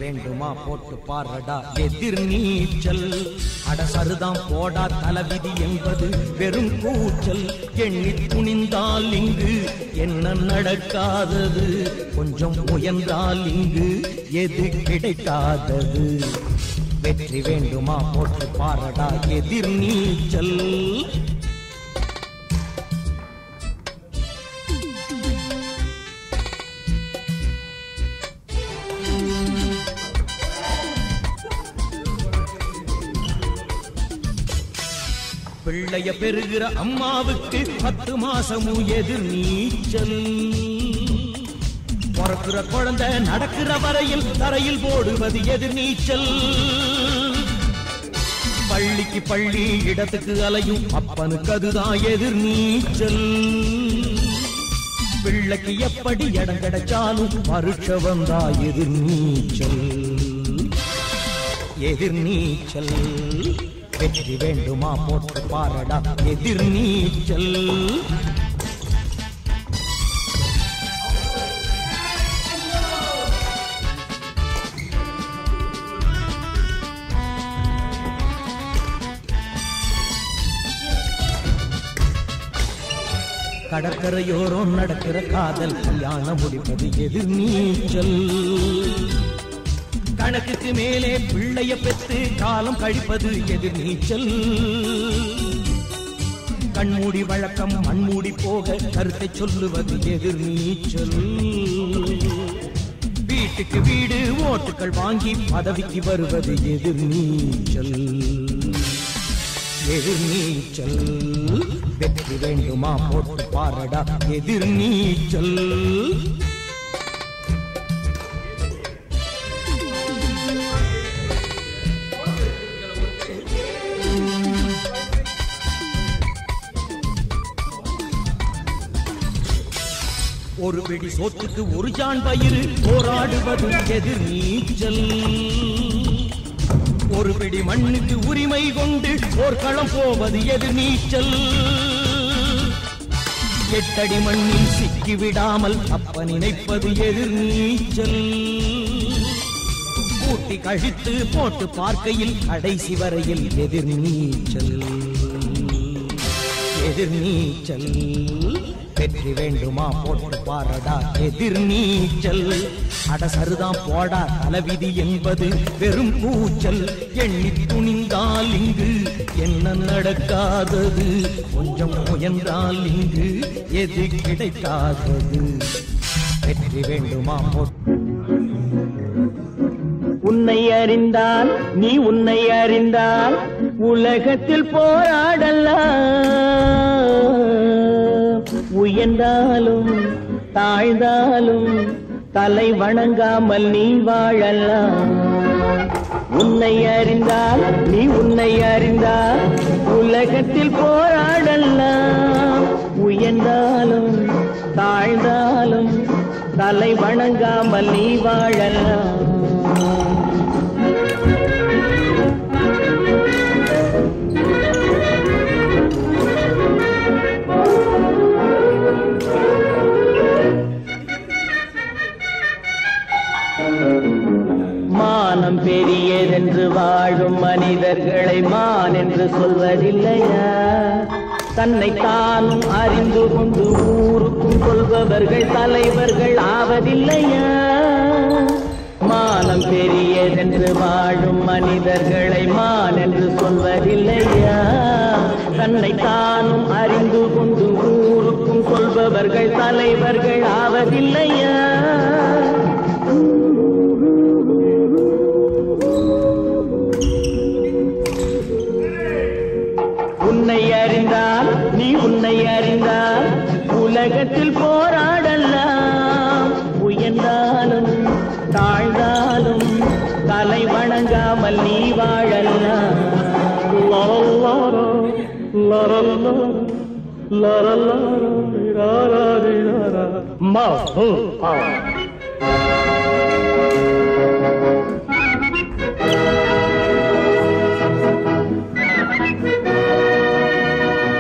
வேண்டுமா போட்டு பாரடா எதிர் நீச்சல் அட சருதாம் போடா தலவிதி என்பது வெறும் கூச்சல் எண்ணி துணிந்தால் இங்கு என்ன நடக்காதது கொஞ்சம் முயன்றால் இங்கு எது கிடைக்காதது வெற்றி வேண்டுமா போட்டு பாரடா எதிர் நீச்சல் பிள்ளைய பெறுகிற அம்மாவுக்கு பத்து மாசமும் எதிர் நீச்சல் பிறக்கிற குழந்தை நடக்கிற வரையில் தரையில் போடுவது எதிர் நீச்சல் பள்ளிக்கு பள்ளி இடத்துக்கு அலையும் அப்பனுக்கு அதுதான் எதிர் நீச்சல் பிள்ளைக்கு எப்படி இடம் கிடைச்சாலும் பருட்ச வந்தா எதிர் நீச்சல் எதிர் நீச்சல் வெற்றி வேண்டுமா போட்டு பாரடா எதிர் நீச்சல் கடற்கரையோரம் நடக்கிற காதல் கல்யாணம் முடிப்பது எதிர் நீச்சல் கணக்குக்கு மேலே பிள்ளைய பெற்று காலம் கழிப்பது எதிர் நீச்சல் கண்மூடி வழக்கம் மண்மூடி போக கருத்தை சொல்லுவது எதிர் நீச்சல் வீட்டுக்கு வீடு ஓட்டுகள் வாங்கி பதவிக்கு வருவது எதிர் நீச்சல் எதிர் நீச்சல் வெற்றி வேண்டுமா போட்டு பாரடா எதிர் நீச்சல் ஒரு பிடி சோத்துக்கு ஒரு ஜான் பயிறு போராடுவது எதிர் நீச்சல் ஒரு பிடி மண்ணுக்கு உரிமை கொண்டு போர்க்களம் போவது எதிர் நீச்சல் எட்டடி மண்ணில் சிக்கி விடாமல் அப்ப நினைப்பது எதிர் நீச்சல் கூட்டி கழித்து போட்டு பார்க்கையில் கடைசி வரையில் எதிர் நீச்சல் எதிர் நீச்சல் வெற்றி வேண்டுமா போட்டு பாரடா எதிர் நீச்சல் அட சருதான் போடா தலைவிதி என்பது வெறும் கூச்சல் எண்ணி துணிந்தால் இங்கு என்ன நடக்காதது கொஞ்சம் முயன்றால் இங்கு எது கிடைக்காதது வெற்றி வேண்டுமா போட்டு உன்னை அறிந்தால் நீ உன்னை அறிந்தால் உலகத்தில் போராடலாம் உயர்ந்தாலும் தாழ்ந்தாலும் தலை வணங்காமல் நீ வாழலாம் உன்னை அறிந்தால் நீ உன்னை அறிந்தால் உலகத்தில் போராடலாம் உயர்ந்தாலும் தாழ்ந்தாலும் தலை வணங்காமல் நீ வாழலாம் மானம் பெரியதென்று வாழும் மனிதர்களை மான் என்று சொல்வதில்லையா தன்னை தானும் அறிந்து கொண்டு ஊருக்கும் கொள்பவர்கள் தலைவர்கள் ஆவதில்லையா மானம் பெரியதென்று வாழும் மனிதர்களை மான் என்று சொல்வதில்லையா தன்னை தானும் அறிந்து கொண்டு ஊருக்கும் கொள்பவர்கள் தலைவர்கள் ஆவதில்லையா உன்னை அறிந்தால் நீ உன்னை அறிந்தால் உலகத்தில் போராடலாம் உயர்ந்தாலும் தாழ்ந்தாலும் தலை வணங்காமல் நீ வாழலாம் லரல்லாரோ, லரல்லாரோ, லரல்லாரோ, ரிராராரிராரா. மா, ஹூ, ஆ.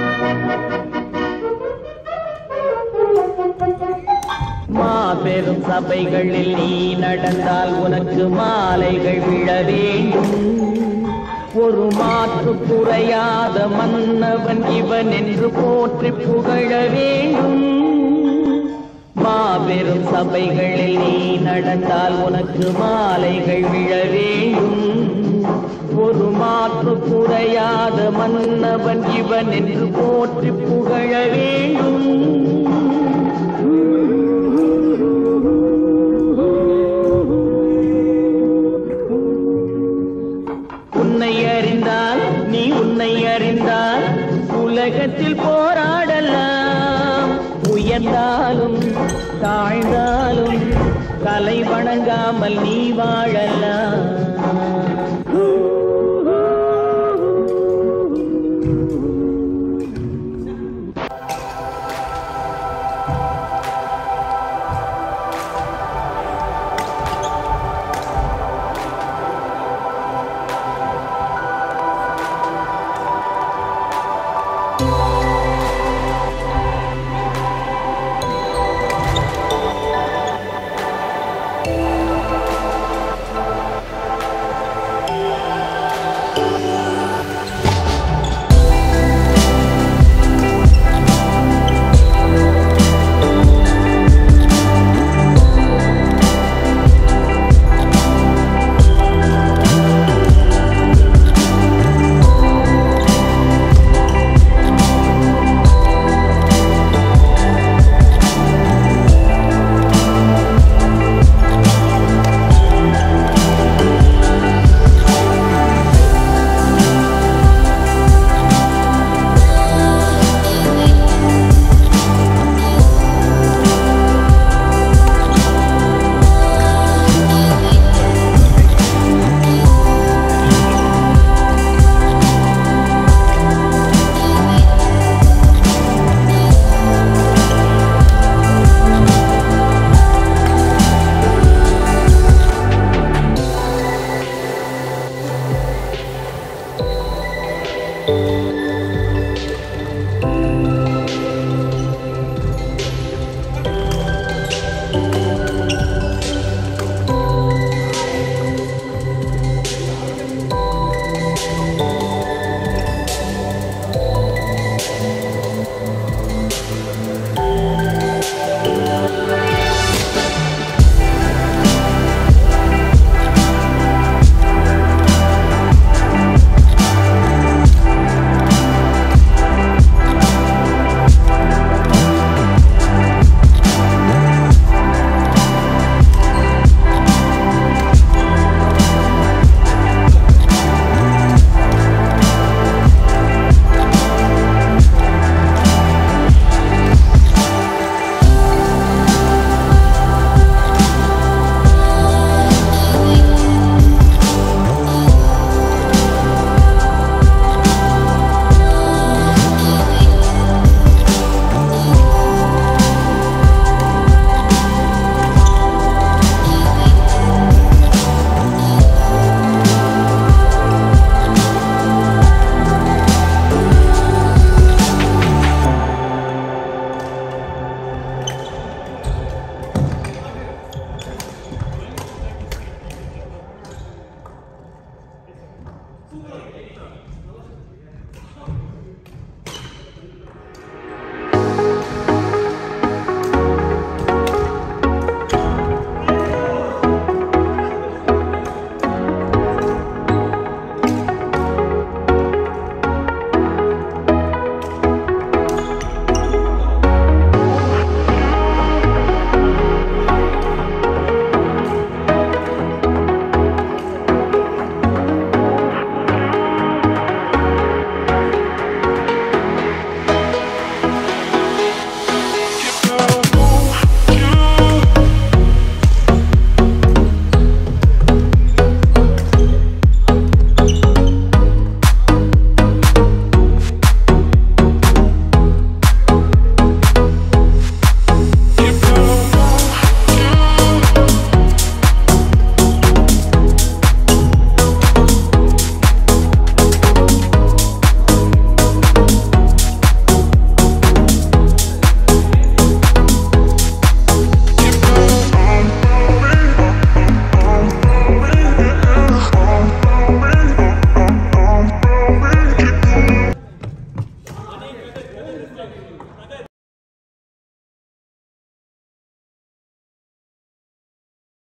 மாபெரும் சபைகளில் நீ நடந்தால் உனக்கு மாலைகள் விழ வேண்டும் ஒரு மாற்று குறையாத மன்னவன் இவன் என்று போற்றி புகழ வேண்டும் மாபெரும் சபைகளில் நீ நடந்தால் உனக்கு மாலைகள் விழ வேண்டும் ஒரு மாற்று குறையாத மன்னவன் இவன் என்று போற்றி புகழ வேண்டும் உன்னை அறிந்தால் நீ உன்னை அறிந்தால் உலகத்தில் போராடலாம் உயர்ந்தாலும் தாழ்ந்தாலும் தலை வணங்காமல் நீ வாழலாம்